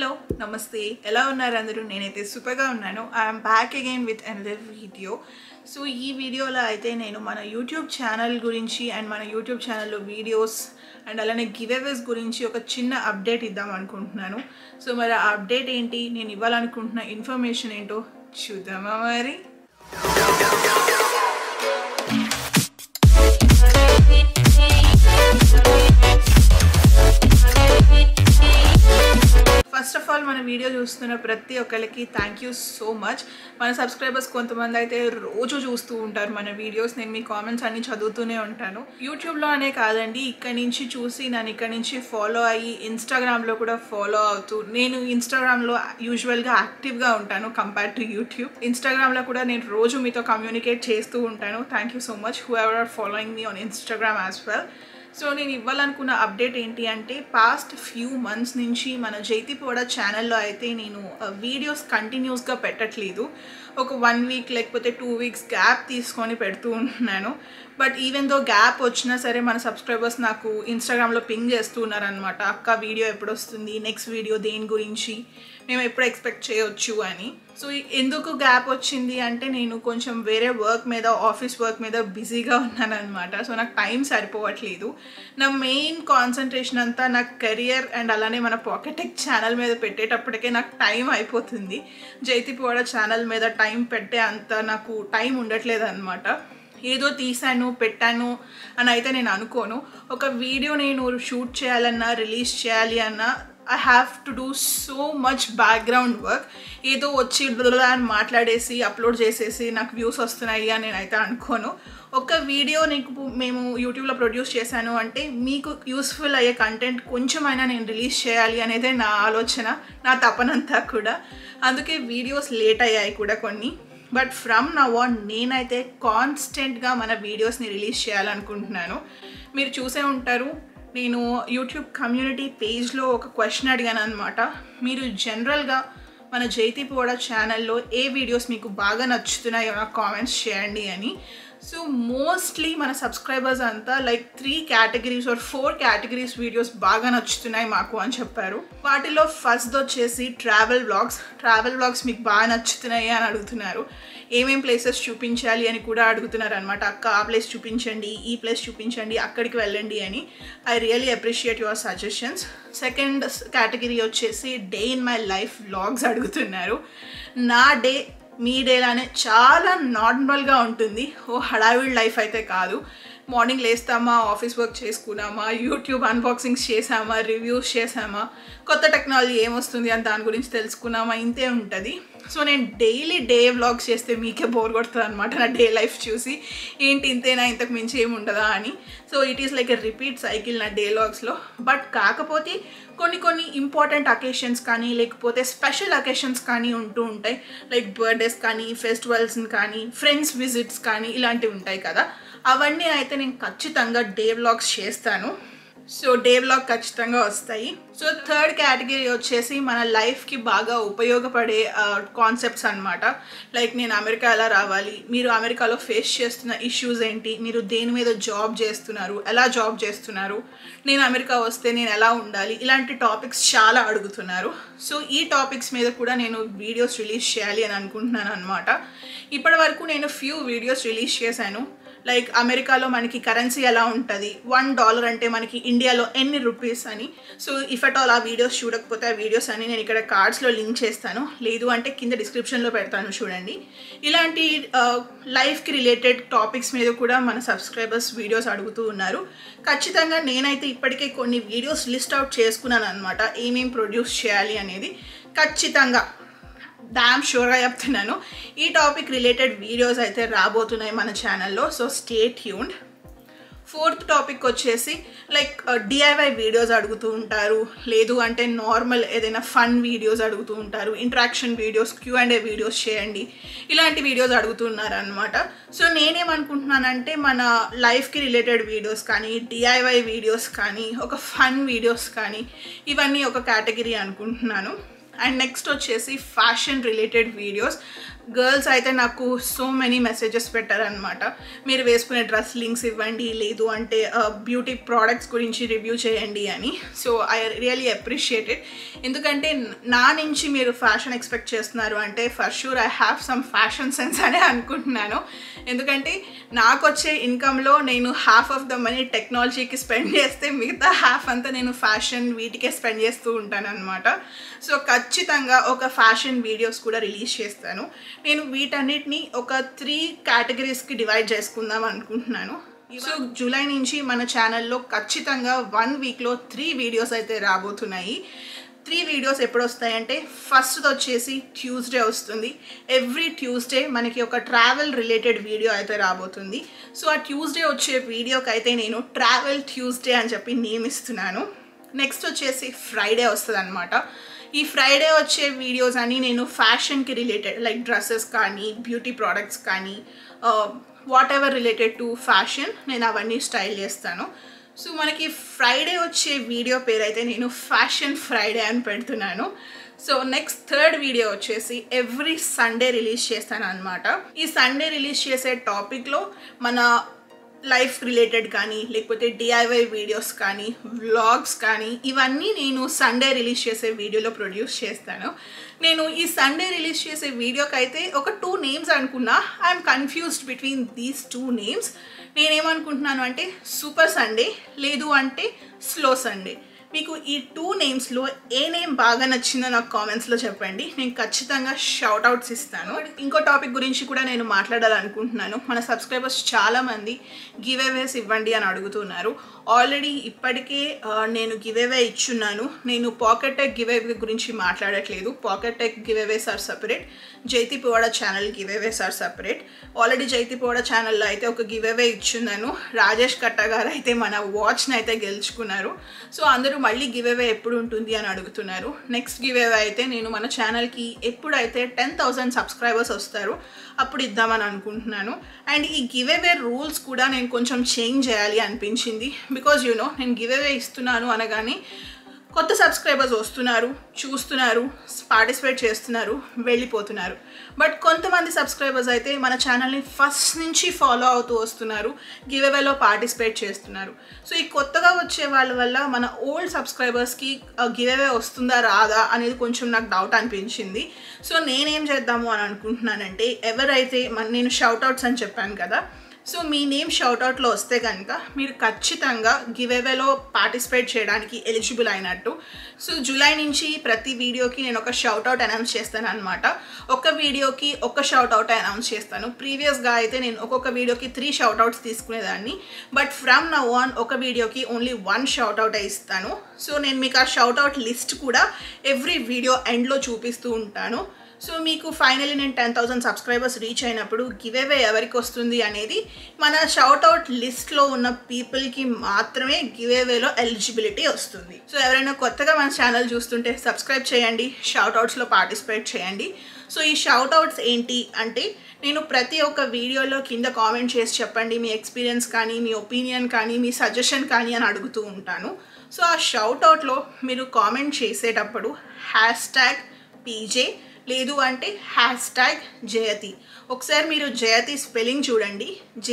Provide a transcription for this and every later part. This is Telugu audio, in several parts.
హలో నమస్తే ఎలా ఉన్నారు అందరూ నేనైతే సూపర్గా ఉన్నాను I'm back again with another video so ఈ వీడియోలో అయితే నేను మన యూట్యూబ్ ఛానల్ గురించి అండ్ మన యూట్యూబ్ ఛానల్లో వీడియోస్ అండ్ అలానే గివ్ గురించి ఒక చిన్న అప్డేట్ ఇద్దాం అనుకుంటున్నాను సో మరి ఆ అప్డేట్ ఏంటి నేను ఇవ్వాలనుకుంటున్న ఇన్ఫర్మేషన్ ఏంటో చూద్దామా మరి ఫస్ట్ ఆఫ్ ఆల్ మన వీడియో చూస్తున్న ప్రతి ఒక్కరికి థ్యాంక్ యూ సో మచ్ మన సబ్స్క్రైబర్స్ కొంతమంది అయితే రోజు చూస్తూ ఉంటారు మన వీడియోస్ నేను మీ కామెంట్స్ అన్ని చదువుతూనే ఉంటాను యూట్యూబ్లో అనే కాదండి ఇక్కడి నుంచి చూసి నన్ను ఇక్కడి నుంచి ఫాలో అయ్యి ఇన్స్టాగ్రామ్లో కూడా ఫాలో అవుతూ నేను ఇన్స్టాగ్రామ్లో యూజువల్గా యాక్టివ్గా ఉంటాను కంపేర్ టు యూట్యూబ్ ఇన్స్టాగ్రామ్లో కూడా నేను రోజు మీతో కమ్యూనికేట్ చేస్తూ ఉంటాను thank you so much whoever are following మీ on Instagram as well so నేను ఇవ్వాలనుకున్న అప్డేట్ ఏంటి అంటే పాస్ట్ ఫ్యూ మంత్స్ నుంచి మన జైతిపోడ ఛానల్లో అయితే నేను వీడియోస్ కంటిన్యూస్గా పెట్టట్లేదు ఒక వన్ వీక్ లేకపోతే టూ వీక్స్ గ్యాప్ తీసుకొని పెడుతూ ఉంటున్నాను బట్ ఈవెన్ దో గ్యాప్ వచ్చినా సరే మన సబ్స్క్రైబర్స్ నాకు ఇన్స్టాగ్రామ్లో పింగ్ చేస్తూ ఉన్నారనమాట అక్క వీడియో ఎప్పుడు వస్తుంది నెక్స్ట్ వీడియో దేని గురించి మేము ఎప్పుడు ఎక్స్పెక్ట్ చేయొచ్చు అని సో ఎందుకు గ్యాప్ వచ్చింది అంటే నేను కొంచెం వేరే వర్క్ మీద ఆఫీస్ వర్క్ మీద బిజీగా ఉన్నాను అనమాట సో నాకు టైం సరిపోవట్లేదు నా మెయిన్ కాన్సన్ట్రేషన్ అంతా నా కెరియర్ అండ్ అలానే మన పాకెటెక్ ఛానల్ మీద పెట్టేటప్పటికే నాకు టైం అయిపోతుంది జైతిపోడ ఛానల్ మీద టైం పెట్టే అంత నాకు టైం ఉండట్లేదు అనమాట ఏదో తీసాను పెట్టాను అని అయితే నేను అనుకోను ఒక వీడియో నేను షూట్ చేయాలన్నా రిలీజ్ చేయాలి అన్నా I have to do so much background work ఏదో వచ్చి అని మాట్లాడేసి అప్లోడ్ చేసేసి నాకు వ్యూస్ వస్తున్నాయి అని నేనైతే అనుకోను ఒక వీడియో నీకు మేము యూట్యూబ్లో ప్రొడ్యూస్ చేశాను అంటే మీకు యూస్ఫుల్ అయ్యే కంటెంట్ కొంచెమైనా నేను రిలీజ్ చేయాలి అనేదే నా ఆలోచన నా తపనంతా కూడా అందుకే వీడియోస్ లేట్ అయ్యాయి కూడా కొన్ని బట్ ఫ్రమ్ నవ్ ఆన్ నేనైతే కాన్స్టెంట్గా మన వీడియోస్ని రిలీజ్ చేయాలనుకుంటున్నాను మీరు చూసే ఉంటారు నేను యూట్యూబ్ కమ్యూనిటీ పేజ్లో ఒక క్వశ్చన్ అడిగాను అనమాట మీరు జనరల్గా మన జైతిపోడ ఛానల్లో ఏ వీడియోస్ మీకు బాగా నచ్చుతున్నాయో నాకు కామెంట్స్ చేయండి అని సో మోస్ట్లీ మన సబ్స్క్రైబర్స్ అంతా like three categories or four categories videos బాగా నచ్చుతున్నాయి మాకు అని చెప్పారు వాటిలో ఫస్ట్ వచ్చేసి ట్రావెల్ బ్లాగ్స్ ట్రావెల్ బ్లాగ్స్ మీకు బాగా నచ్చుతున్నాయి అని అడుగుతున్నారు ఏమేం ప్లేసెస్ చూపించాలి అని కూడా అడుగుతున్నారు అనమాట అక్క ఆ ప్లేస్ చూపించండి ఈ ప్లేస్ చూపించండి అక్కడికి వెళ్ళండి అని I really appreciate your suggestions second category వచ్చేసి day in my life vlogs అడుగుతున్నారు నా డే మీ డేలానే చాలా నార్మల్గా ఉంటుంది ఓ హడావిడ్ లైఫ్ అయితే కాదు మార్నింగ్ లేస్తామా ఆఫీస్ వర్క్ చేసుకున్నామా యూట్యూబ్ అన్బాక్సింగ్స్ చేసామా రివ్యూస్ చేసామా కొత్త టెక్నాలజీ ఏమొస్తుంది అని దాని గురించి తెలుసుకున్నామా ఇంతే ఉంటుంది సో నేను డైలీ డే వ్లాగ్స్ చేస్తే మీకే బోర్ కొడుతుంది అనమాట నా డే లైఫ్ చూసి ఏంటి ఇంతేనా ఇంతకు మించి ఏమి ఉండదా అని so it is like a repeat cycle నా డే వ్లాగ్స్లో బట్ కాకపోతే కొన్ని కొన్ని ఇంపార్టెంట్ అకేషన్స్ కానీ లేకపోతే స్పెషల్ అకేషన్స్ కానీ ఉంటూ ఉంటాయి లైక్ బర్త్డేస్ కానీ ఫెస్టివల్స్ కానీ ఫ్రెండ్స్ విజిట్స్ కానీ ఇలాంటివి ఉంటాయి కదా అవన్నీ అయితే నేను ఖచ్చితంగా డే వ్లాగ్స్ చేస్తాను సో డే వ్లాగ్ ఖచ్చితంగా వస్తాయి సో థర్డ్ కేటగిరీ వచ్చేసి మన లైఫ్కి బాగా ఉపయోగపడే కాన్సెప్ట్స్ అనమాట లైక్ నేను అమెరికా ఎలా రావాలి మీరు అమెరికాలో ఫేస్ చేస్తున్న ఇష్యూస్ ఏంటి మీరు దేని మీద జాబ్ చేస్తున్నారు ఎలా జాబ్ చేస్తున్నారు నేను అమెరికా వస్తే నేను ఎలా ఉండాలి ఇలాంటి టాపిక్స్ చాలా అడుగుతున్నారు సో ఈ టాపిక్స్ మీద కూడా నేను వీడియోస్ రిలీజ్ చేయాలి అని అనుకుంటున్నాను అనమాట ఇప్పటి వరకు నేను ఫ్యూ వీడియోస్ రిలీజ్ చేశాను లైక్ అమెరికాలో మనకి కరెన్సీ ఎలా ఉంటుంది వన్ డాలర్ అంటే మనకి ఇండియాలో ఎన్ని రూపీస్ అని సో ఇఫ్ అట్ ఆల్ ఆ వీడియోస్ చూడకపోతే ఆ వీడియోస్ అని నేను ఇక్కడ కార్డ్స్లో లింక్ చేస్తాను లేదు అంటే కింద డిస్క్రిప్షన్లో పెడతాను చూడండి ఇలాంటి లైఫ్కి రిలేటెడ్ టాపిక్స్ మీద కూడా మన సబ్స్క్రైబర్స్ వీడియోస్ అడుగుతూ ఉన్నారు ఖచ్చితంగా నేనైతే ఇప్పటికే కొన్ని వీడియోస్ లిస్ట్ అవుట్ చేసుకున్నాను అనమాట ఏమేమి ప్రొడ్యూస్ చేయాలి అనేది ఖచ్చితంగా డామ్ షూర్గా చెప్తున్నాను ఈ టాపిక్ రిలేటెడ్ వీడియోస్ అయితే రాబోతున్నాయి మన ఛానల్లో so stay tuned fourth topic వచ్చేసి లైక్ డిఐవై వీడియోస్ అడుగుతూ ఉంటారు లేదు అంటే నార్మల్ ఏదైనా ఫన్ వీడియోస్ అడుగుతూ ఉంటారు interaction videos Q and A videos చేయండి ఇలాంటి వీడియోస్ అడుగుతున్నారు అనమాట సో నేనేమనుకుంటున్నానంటే మన లైఫ్కి రిలేటెడ్ వీడియోస్ కానీ డిఐవై వీడియోస్ కానీ ఒక ఫన్ వీడియోస్ కానీ ఇవన్నీ ఒక కేటగిరీ అనుకుంటున్నాను అండ్ నెక్స్ట్ వచ్చేసి ఫ్యాషన్ రిలేటెడ్ వీడియోస్ గర్ల్స్ అయితే నాకు సో మెనీ మెసేజెస్ పెట్టారనమాట మీరు వేసుకునే డ్రెస్ లింక్స్ ఇవ్వండి లేదు అంటే బ్యూటీ ప్రోడక్ట్స్ గురించి రివ్యూ చేయండి అని so I really appreciate it ఎందుకంటే నా నుంచి మీరు ఫ్యాషన్ ఎక్స్పెక్ట్ చేస్తున్నారు అంటే for sure I have some fashion sense అనే అనుకుంటున్నాను ఎందుకంటే నాకు వచ్చే ఇన్కంలో నేను హాఫ్ ఆఫ్ ద మనీ టెక్నాలజీకి స్పెండ్ చేస్తే మిగతా హాఫ్ అంతా నేను ఫ్యాషన్ వీటికే స్పెండ్ చేస్తూ ఉంటాను అనమాట సో ఖచ్చితంగా ఒక ఫ్యాషన్ వీడియోస్ కూడా రిలీజ్ చేస్తాను నేను వీటన్నిటిని ఒక త్రీ కేటగిరీస్కి డివైడ్ చేసుకుందాం అనుకుంటున్నాను సో జూలై నుంచి మన ఛానల్లో ఖచ్చితంగా వన్ వీక్లో త్రీ వీడియోస్ అయితే రాబోతున్నాయి త్రీ వీడియోస్ ఎప్పుడు వస్తాయంటే ఫస్ట్ వచ్చేసి ట్యూస్డే వస్తుంది ఎవ్రీ ట్యూస్డే మనకి ఒక ట్రావెల్ రిలేటెడ్ వీడియో అయితే రాబోతుంది సో ఆ ట్యూస్డే వచ్చే వీడియోకి అయితే నేను ట్రావెల్ ట్యూస్డే అని చెప్పి నియమిస్తున్నాను నెక్స్ట్ వచ్చేసి ఫ్రైడే వస్తుంది అనమాట ఈ ఫ్రైడే వచ్చే వీడియోస్ అన్ని నేను ఫ్యాషన్కి రిలేటెడ్ లైక్ డ్రెస్సెస్ కానీ బ్యూటీ ప్రోడక్ట్స్ కానీ whatever related to fashion నేను అవన్నీ స్టైల్ చేస్తాను సో మనకి ఫ్రైడే వచ్చే వీడియో పేరు అయితే నేను ఫ్యాషన్ ఫ్రైడే అని పెడుతున్నాను సో నెక్స్ట్ థర్డ్ వీడియో వచ్చేసి ఎవ్రీ సండే రిలీజ్ చేస్తాను అనమాట ఈ సండే రిలీజ్ చేసే టాపిక్లో మన లైఫ్ రిలేటెడ్ కానీ లేకపోతే డిఐవై వీడియోస్ కానీ వ్లాగ్స్ కానీ ఇవన్నీ నేను సండే రిలీజ్ చేసే వీడియోలో ప్రొడ్యూస్ చేస్తాను నేను ఈ సండే రిలీజ్ చేసే వీడియోకి అయితే ఒక టూ నేమ్స్ అనుకున్నా I'm confused between these two names నేనేమనుకుంటున్నాను అంటే సూపర్ సండే లేదు అంటే స్లో సండే మీకు ఈ టూ నేమ్స్లో ఏ నేమ్ బాగా నచ్చిందో నాకు కామెంట్స్లో చెప్పండి నేను ఖచ్చితంగా షౌట్ అవుట్స్ ఇస్తాను ఇంకో టాపిక్ గురించి కూడా నేను మాట్లాడాలనుకుంటున్నాను మన సబ్స్క్రైబర్స్ చాలామంది గివ్ అవేస్ ఇవ్వండి అని అడుగుతున్నారు ఆల్రెడీ ఇప్పటికే నేను గివ్ అవే ఇచ్చున్నాను నేను పాకెట్ టెక్ గివ్ అవే గురించి మాట్లాడట్లేదు pocket tech giveaways are separate Jaithi Povada channel giveaways are separate already Jaithi Povada ఛానల్లో అయితే ఒక గివ్ అవే ఇచ్చున్నాను రాజేష్ కట్ట గారు అయితే మన వాచ్ని అయితే గెలుచుకున్నారు సో అందరూ మళ్ళీ గివ్ అవే ఎప్పుడు ఉంటుంది అని అడుగుతున్నారు నెక్స్ట్ గివ్ అవే అయితే నేను మన ఛానల్కి ఎప్పుడైతే టెన్ థౌసండ్ సబ్స్క్రైబర్స్ వస్తారో అప్పుడు ఇద్దామని అనుకుంటున్నాను అండ్ ఈ గివ్ అవే రూల్స్ కూడా నేను కొంచెం చేంజ్ చేయాలి అనిపించింది బికాజ్ యూనో నేను గివ్ అవే ఇస్తున్నాను అనగానే కొత్త సబ్స్క్రైబర్స్ వస్తున్నారు చూస్తున్నారు పార్టిసిపేట్ చేస్తున్నారు వెళ్ళిపోతున్నారు బట్ కొంతమంది సబ్స్క్రైబర్స్ అయితే మన ఛానల్ని ఫస్ట్ నుంచి ఫాలో అవుతూ వస్తున్నారు గివ్ అవేలో పార్టిసిపేట్ చేస్తున్నారు సో ఈ కొత్తగా వచ్చే వాళ్ళ వల్ల మన ఓల్డ్ సబ్స్క్రైబర్స్కి గివ్ అవే వస్తుందా రాదా అనేది కొంచెం నాకు డౌట్ అనిపించింది సో నేనేం చేద్దాము అని అనుకుంటున్నానంటే ఎవరైతే మన నేను షౌట్అవుట్స్ అని చెప్పాను కదా సో మీ నేమ్ షౌట్అవుట్లో వస్తే కనుక మీరు ఖచ్చితంగా గివ్ అవేలో పార్టిసిపేట్ చేయడానికి ఎలిజిబుల్ అయినట్టు సో జూలై నుంచి ప్రతి వీడియోకి నేను ఒక షౌట్అవుట్ అనౌన్స్ చేస్తాను అనమాట ఒక వీడియోకి ఒక షౌట్అవుట్ అనౌన్స్ చేస్తాను ప్రీవియస్గా అయితే నేను ఒక్కొక్క వీడియోకి త్రీ షౌట్అవుట్స్ తీసుకునేదాన్ని బట్ ఫ్రమ్ నవ్ ఆన్ ఒక వీడియోకి ఓన్లీ వన్ షౌట్అవుట్ ఇస్తాను సో నేను మీకు ఆ షౌట్అవుట్ లిస్ట్ కూడా ఎవ్రీ వీడియో ఎండ్లో చూపిస్తూ ఉంటాను సో మీకు ఫైనలీ నేను టెన్ థౌసండ్ సబ్స్క్రైబర్స్ రీచ్ అయినప్పుడు గివ్ అవే ఎవరికి వస్తుంది అనేది మన షౌట్అవుట్ లిస్ట్లో ఉన్న పీపుల్కి మాత్రమే గివ్ అవేలో ఎలిజిబిలిటీ వస్తుంది సో ఎవరైనా కొత్తగా మన ఛానల్ చూస్తుంటే సబ్స్క్రైబ్ చేయండి షౌట్అవుట్స్లో పార్టిసిపేట్ చేయండి సో ఈ షౌట్అవుట్స్ ఏంటి అంటే నేను ప్రతి ఒక్క వీడియోలో కింద కామెంట్ చేసి చెప్పండి మీ ఎక్స్పీరియన్స్ కానీ మీ ఒపీనియన్ కానీ మీ సజెషన్ కానీ అని అడుగుతూ ఉంటాను సో ఆ షౌట్అవుట్లో మీరు కామెంట్ చేసేటప్పుడు హ్యాష్ ట్యాగ్ పీజే లేదు అంటే హ్యాష్ ట్యాగ్ జయతి ఒకసారి మీరు జయతి స్పెల్లింగ్ చూడండి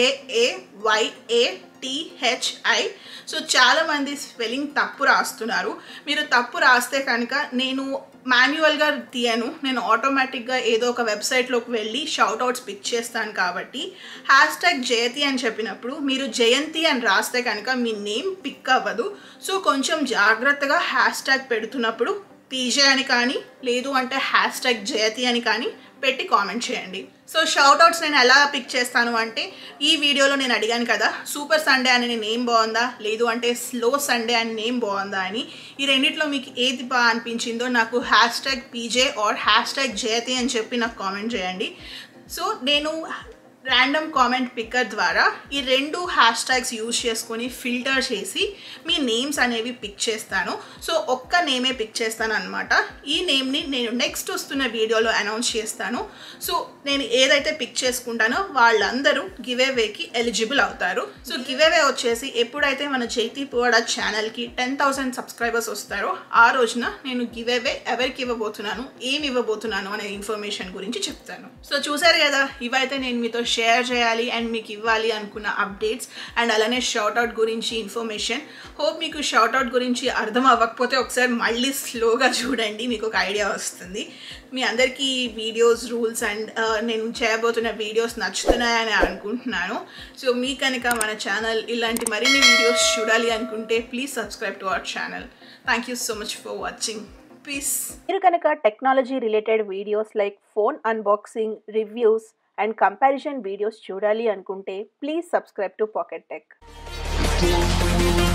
జేఏవైఏ టిహెచ్ఐ సో చాలామంది స్పెల్లింగ్ తప్పు రాస్తున్నారు మీరు తప్పు రాస్తే కనుక నేను మాన్యువల్గా తీయను నేను ఆటోమేటిక్గా ఏదో ఒక వెబ్సైట్లోకి వెళ్ళి షౌట్అవుట్స్ పిక్ చేస్తాను కాబట్టి హ్యాష్ ట్యాగ్ జయతి అని చెప్పినప్పుడు మీరు జయంతి అని రాస్తే కనుక మీ నేమ్ పిక్ అవ్వదు సో కొంచెం జాగ్రత్తగా హ్యాష్ ట్యాగ్ పెడుతున్నప్పుడు పీజే అని కానీ లేదు అంటే హ్యాష్ ట్యాగ్ జయతి అని కానీ పెట్టి కామెంట్ చేయండి సో షౌట్అవుట్స్ నేను ఎలా పిక్ చేస్తాను అంటే ఈ వీడియోలో నేను అడిగాను కదా సూపర్ సండే అని నేమ్ బాగుందా లేదు అంటే స్లో సండే అని నేమ్ బాగుందా అని ఈ రెండిట్లో మీకు ఏది బాగా అనిపించిందో నాకు hashtag PJ or hashtag Jayathi అని చెప్పి నాకు కామెంట్ చేయండి సో నేను ర్యాండమ్ కామెంట్ పిక్కర్ ద్వారా ఈ రెండు హ్యాష్ ట్యాగ్స్ యూజ్ చేసుకొని ఫిల్టర్ చేసి మీ నేమ్స్ అనేవి పిక్ చేస్తాను సో ఒక్క నేమే పిక్ చేస్తాను అనమాట ఈ నేమ్ని నేను నెక్స్ట్ వస్తున్న వీడియోలో అనౌన్స్ చేస్తాను సో నేను ఏదైతే పిక్ చేసుకుంటానో వాళ్ళందరూ గివ్ అవేకి ఎలిజిబుల్ అవుతారు సో గివ్ అవే వచ్చేసి ఎప్పుడైతే మన చైతీ పోవడా ఛానల్కి టెన్ థౌసండ్ సబ్స్క్రైబర్స్ వస్తారో ఆ రోజున నేను గివ్ అవే ఎవరికి ఇవ్వబోతున్నాను ఏమి ఇవ్వబోతున్నాను అనే ఇన్ఫర్మేషన్ గురించి చెప్తాను సో చూసారు కదా ఇవైతే నేను మీతో షేర్ చేయాలి అండ్ మీకు ఇవ్వాలి అనుకున్న అప్డేట్స్ అండ్ అలానే షార్ట్అవుట్ గురించి ఇన్ఫర్మేషన్ హోప్ మీకు షార్ట్అవుట్ గురించి అర్థం అవ్వకపోతే ఒకసారి మళ్ళీ స్లోగా చూడండి మీకు ఒక ఐడియా వస్తుంది మీ అందరికీ వీడియోస్ రూల్స్ అండ్ నేను చేయబోతున్న వీడియోస్ నచ్చుతున్నాయని అనుకుంటున్నాను సో మీ కనుక మన ఛానల్ ఇలాంటి మరిన్ని వీడియోస్ చూడాలి అనుకుంటే please subscribe to our channel thank you so much for watching peace మీరు కనుక technology related videos like phone unboxing reviews and comparison videos చూడాలి అనుకుంటే please subscribe to pocket tech